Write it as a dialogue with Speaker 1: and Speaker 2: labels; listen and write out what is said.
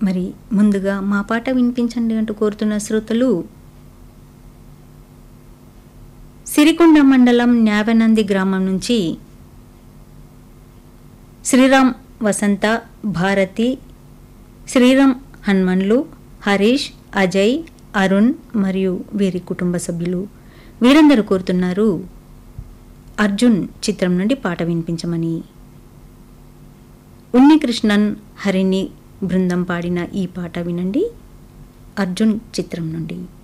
Speaker 1: మరి ముందుగా మా పాట వినిపించండి అంటూ కోరుతున్న శ్రోతలు సిరికొండ మండలం న్యావనంది గ్రామం నుంచి శ్రీరామ్ వసంత భారతి శ్రీరామ్ హన్మన్లు హరీష్ అజయ్ అరుణ్ మరియు వీరి కుటుంబ సభ్యులు వీరందరూ కోరుతున్నారు అర్జున్ చిత్రం నుండి పాట వినిపించమని ఉన్నికృష్ణన్ హరిణి బృందం పాడిన ఈ పాట వినండి అర్జున్ చిత్రం నుండి